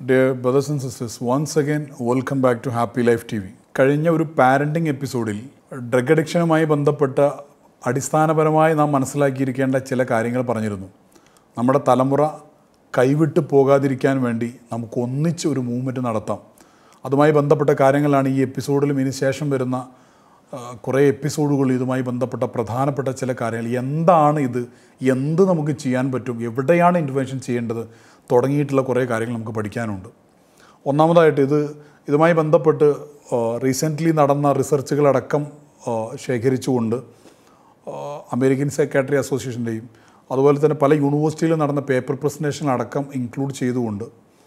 Dear brothers and sisters, once again, welcome back to Happy Life TV. കഴിഞ്ഞ ഒരു parenting എപ്പിസോഡിൽ drug അഡിക്ഷനുമായി ബന്ധപ്പെട്ട അടിസ്ഥാനപരമായി നാം മനസ്സിലാക്കിയിരിക്കേണ്ട ചില കാര്യങ്ങൾ പറഞ്ഞിരുന്നു നമ്മുടെ തലമുറ കൈവിട്ട് പോകാതിരിക്കാൻ വേണ്ടി നമുക്ക് ഒന്നിച്ച് ഒരു മൂവ്മെൻറ്റ് നടത്താം അതുമായി ബന്ധപ്പെട്ട കാര്യങ്ങളാണ് ഈ എപ്പിസോഡിലും ഇനി ശേഷം വരുന്ന ആ, കുറേ എപ്പിസോഡുകൾ ഇതുമായി ബന്ധപ്പെട്ട പ്രധാനപ്പെട്ട ചില കാര്യങ്ങൾ എന്താണ് ഇത് എന്ത് നമുക്ക് ചെയ്യാൻ പറ്റും എവിടെയാണ് ഇൻ്റർവെൻഷൻ ചെയ്യേണ്ടത് തുടങ്ങിയിട്ടുള്ള കുറേ കാര്യങ്ങൾ നമുക്ക് പഠിക്കാനുണ്ട് ഒന്നാമതായിട്ട് ഇത് ഇതുമായി ബന്ധപ്പെട്ട് റീസെൻ്റ്ലി നടന്ന റിസർച്ചുകളടക്കം ആ, ശേഖരിച്ചുകൊണ്ട് ആ, അമേരിക്കൻ സെക്രട്ടറി അസോസിയേഷൻ്റെയും അതുപോലെ തന്നെ പല യൂണിവേഴ്സിറ്റിയിലും നടന്ന പേപ്പർ പ്രസൻറ്റേഷൻ അടക്കം ഇൻക്ലൂഡ് ചെയ്തുകൊണ്ട്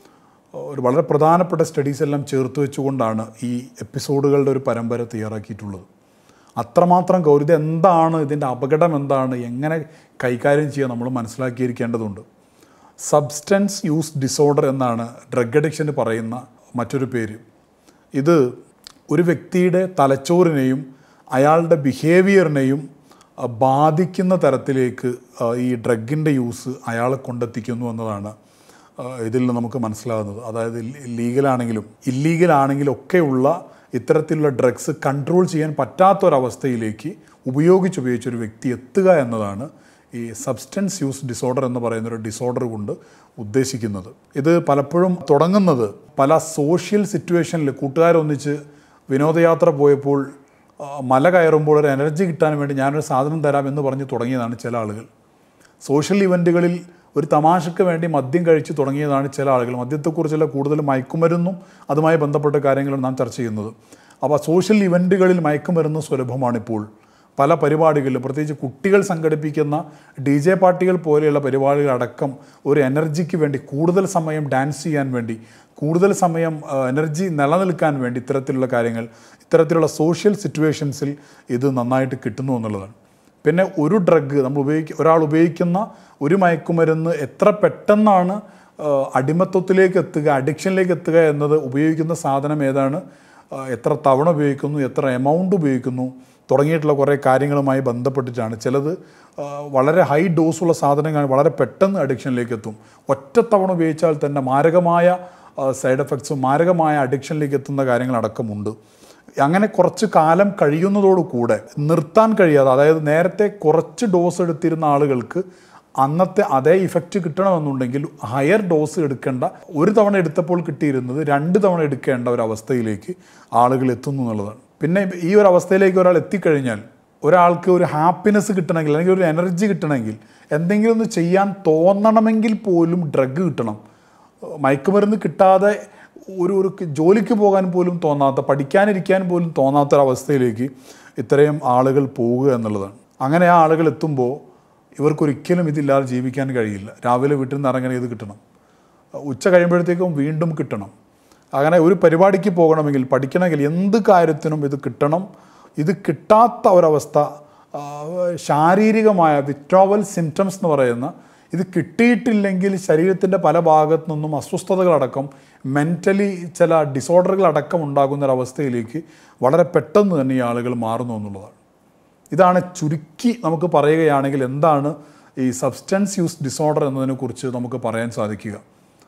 ഒരു വളരെ പ്രധാനപ്പെട്ട സ്റ്റഡീസ് എല്ലാം ചേർത്ത് വെച്ചുകൊണ്ടാണ് ഈ എപ്പിസോഡുകളുടെ ഒരു പരമ്പര തയ്യാറാക്കിയിട്ടുള്ളത് അത്രമാത്രം ഗൗരവ എന്താണ് ഇതിൻ്റെ അപകടം എന്താണ് എങ്ങനെ കൈകാര്യം ചെയ്യുക നമ്മൾ മനസ്സിലാക്കിയിരിക്കേണ്ടതുണ്ട് സബ്സ്റ്റൻസ് യൂസ് ഡിസോർഡർ എന്നാണ് ഡ്രഗ് അഡിക്ഷന് പറയുന്ന മറ്റൊരു പേര് ഇത് ഒരു വ്യക്തിയുടെ തലച്ചോറിനെയും അയാളുടെ ബിഹേവിയറിനെയും അഹ്, ബാധിക്കുന്ന തരത്തിലേക്ക് അഹ്, ഈ ഡ്രഗിൻ്റെ യൂസ് അയാളെ കൊണ്ടെത്തിക്കുന്നു എന്നതാണ് അഹ്, ഇതിൽ നിന്ന് നമുക്ക് മനസ്സിലാകുന്നത് അതായത് ലീഗലാണെങ്കിലും ഇല്ലീഗലാണെങ്കിലും ഒക്കെയുള്ള ഇത്തരത്തിലുള്ള ഡ്രഗ്സ് കൺട്രോൾ ചെയ്യാൻ പറ്റാത്തൊരവസ്ഥയിലേക്ക് ഉപയോഗിച്ചുപയോഗിച്ച് ഒരു വ്യക്തി എത്തുക എന്നതാണ് ഈ സബ്സ്റ്റൻസ് യൂസ് ഡിസോർഡർ എന്ന് പറയുന്ന ഒരു ഡിസോർഡർ കൊണ്ട് ഉദ്ദേശിക്കുന്നത് ഇത് പലപ്പോഴും തുടങ്ങുന്നത് പല സോഷ്യൽ സിറ്റുവേഷനിൽ കൂട്ടുകാരൊന്നിച്ച് വിനോദയാത്ര പോയപ്പോൾ ആ, മല കയറുമ്പോൾ ഒരു എനർജി കിട്ടാൻ വേണ്ടി ഞാനൊരു സാധനം തരാം എന്ന് പറഞ്ഞ് തുടങ്ങിയതാണ് ചില ആളുകൾ സോഷ്യൽ ഇവൻറ്റുകളിൽ ഒരു തമാശയ്ക്ക് വേണ്ടി മദ്യം കഴിച്ച് തുടങ്ങിയതാണ് ചില ആളുകൾ മദ്യത്തെക്കുറിച്ചുള്ള കൂടുതൽ മയക്കുമരുന്നും അതുമായി ബന്ധപ്പെട്ട കാര്യങ്ങളും നാം ചർച്ച ചെയ്യുന്നത് അപ്പോൾ സോഷ്യൽ ഇവൻറ്റുകളിൽ മയക്കുമരുന്ന് സുലഭമാണിപ്പോൾ പല പരിപാടികളിലും പ്രത്യേകിച്ച് കുട്ടികൾ സംഘടിപ്പിക്കുന്ന ഡി ജെ പാർട്ടികൾ പോലെയുള്ള പരിപാടികളടക്കം ഒരു എനർജിക്ക് വേണ്ടി കൂടുതൽ സമയം ഡാൻസ് ചെയ്യാൻ വേണ്ടി കൂടുതൽ സമയം ആ, എനർജി നിലനിൽക്കാൻ വേണ്ടി ഇത്തരത്തിലുള്ള കാര്യങ്ങൾ ഇത്തരത്തിലുള്ള സോഷ്യൽ സിറ്റുവേഷൻസിൽ ഇത് നന്നായിട്ട് കിട്ടുന്നു എന്നുള്ളതാണ് പിന്നെ ഒരു ഡ്രഗ് നമ്മൾ ഉപയോഗിക്ക ഒരാൾ ഉപയോഗിക്കുന്ന ഒരു മയക്കുമരുന്ന് എത്ര പെട്ടെന്നാണ് ആ, അടിമത്വത്തിലേക്ക് എത്തുക അഡിക്ഷനിലേക്ക് എത്തുക എന്നത് ഉപയോഗിക്കുന്ന സാധനം ഏതാണ് ആ, എത്ര തവണ ഉപയോഗിക്കുന്നു എത്ര എമൗണ്ട് ഉപയോഗിക്കുന്നു തുടങ്ങിയിട്ടുള്ള കുറേ കാര്യങ്ങളുമായി ബന്ധപ്പെട്ടിട്ടാണ് ചിലത് ആ, വളരെ ഹൈ ഡോസുള്ള സാധനങ്ങൾ വളരെ പെട്ടെന്ന് അഡിക്ഷനിലേക്ക് എത്തും ഒറ്റത്തവണ ഉപയോഗിച്ചാൽ തന്നെ മാരകമായ സൈഡ് എഫക്ട്സും മാരകമായ അഡിക്ഷനിലേക്ക് എത്തുന്ന കാര്യങ്ങളടക്കമുണ്ട് അങ്ങനെ കുറച്ച് കാലം കഴിയുന്നതോടുകൂടെ നിർത്താൻ കഴിയാതെ അതായത് നേരത്തെ കുറച്ച് ഡോസ് എടുത്തിരുന്ന ആളുകൾക്ക് അന്നത്തെ അതേ ഇഫക്റ്റ് കിട്ടണമെന്നുണ്ടെങ്കിൽ ഹയർ ഡോസ് എടുക്കേണ്ട ഒരു തവണ എടുത്തപ്പോൾ കിട്ടിയിരുന്നത് രണ്ട് തവണ എടുക്കേണ്ട ഒരു അവസ്ഥയിലേക്ക് ആളുകൾ എത്തുന്നു എന്നുള്ളതാണ് പിന്നെ ഈ ഒരു അവസ്ഥയിലേക്ക് ഒരാൾ എത്തിക്കഴിഞ്ഞാൽ ഒരാൾക്ക് ഒരു ഹാപ്പിനെസ് കിട്ടണമെങ്കിൽ അല്ലെങ്കിൽ ഒരു എനർജി കിട്ടണമെങ്കിൽ എന്തെങ്കിലും ഒന്ന് ചെയ്യാൻ തോന്നണമെങ്കിൽ പോലും ഡ്രഗ് കിട്ടണം മയക്കുമരുന്ന് കിട്ടാതെ ഒരു ഒരു ജോലിക്ക് പോകാൻ പോലും തോന്നാത്ത പഠിക്കാനിരിക്കാൻ പോലും തോന്നാത്തൊരവസ്ഥയിലേക്ക് ഇത്രയും ആളുകൾ പോവുക എന്നുള്ളതാണ് അങ്ങനെ ആ ആളുകൾ എത്തുമ്പോൾ ഇവർക്കൊരിക്കലും ഇതില്ലാതെ ജീവിക്കാൻ കഴിയില്ല രാവിലെ വീട്ടിൽ നിന്ന് ഇറങ്ങണ ഇത് കിട്ടണം ഉച്ച കഴിയുമ്പോഴത്തേക്കും വീണ്ടും കിട്ടണം അങ്ങനെ ഒരു പരിപാടിക്ക് പോകണമെങ്കിൽ പഠിക്കണമെങ്കിൽ എന്ത് കാര്യത്തിനും ഇത് കിട്ടണം ഇത് കിട്ടാത്ത ഒരവസ്ഥ ആ, ശാരീരികമായ വിട്രോവൽ സിംറ്റംസ് എന്ന് പറയുന്ന ഇത് കിട്ടിയിട്ടില്ലെങ്കിൽ ശരീരത്തിൻ്റെ പല ഭാഗത്തു നിന്നും അസ്വസ്ഥതകളടക്കം മെൻ്റലി ചില ഡിസോർഡറുകളടക്കം ഉണ്ടാകുന്ന ഒരവസ്ഥയിലേക്ക് വളരെ പെട്ടെന്ന് തന്നെ ഈ ആളുകൾ മാറുന്നു എന്നുള്ളതാണ് ഇതാണ് ചുരുക്കി നമുക്ക് പറയുകയാണെങ്കിൽ എന്താണ് ഈ സബ്സ്റ്റൻസ് യൂസ് ഡിസോർഡർ എന്നതിനെക്കുറിച്ച് നമുക്ക് പറയാൻ സാധിക്കുക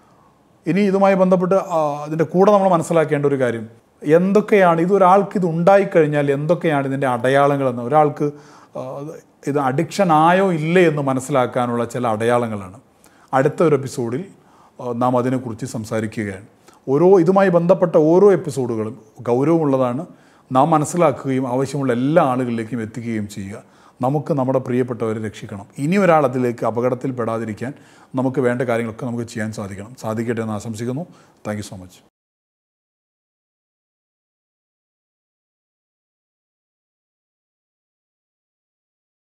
ഇനി ഇതുമായി ബന്ധപ്പെട്ട് ആ, ഇതിൻ്റെ കൂടെ നമ്മൾ മനസ്സിലാക്കേണ്ട ഒരു കാര്യം എന്തൊക്കെയാണ് ഇത് ഒരാൾക്ക് ഇത് ഉണ്ടായിക്കഴിഞ്ഞാൽ എന്തൊക്കെയാണ് ഇതിൻ്റെ അടയാളങ്ങളെന്ന് ഒരാൾക്ക് ആ, ഇത് അഡിക്ഷൻ ആയോ ഇല്ലേ എന്ന് മനസ്സിലാക്കാനുള്ള ചില അടയാളങ്ങളാണ് അടുത്ത ഒരു എപ്പിസോഡിൽ ആ, നാം അതിനെക്കുറിച്ച് സംസാരിക്കുകയാണ് ഓരോ ഇതുമായി ബന്ധപ്പെട്ട ഓരോ എപ്പിസോഡുകളും ഗൗരവമുള്ളതാണ് നാം മനസ്സിലാക്കുകയും ആവശ്യമുള്ള എല്ലാ ആളുകളിലേക്കും എത്തിക്കുകയും ചെയ്യുക നമുക്ക് നമ്മുടെ പ്രിയപ്പെട്ടവരെ രക്ഷിക്കണം ഇനി ഒരാൾ അതിലേക്ക് അപകടത്തിൽ പെടാതിരിക്കാൻ നമുക്ക് വേണ്ട കാര്യങ്ങളൊക്കെ നമുക്ക് ചെയ്യാൻ സാധിക്കണം സാധിക്കട്ടെ എന്ന് ആശംസിക്കുന്നു താങ്ക് സോ മച്ച്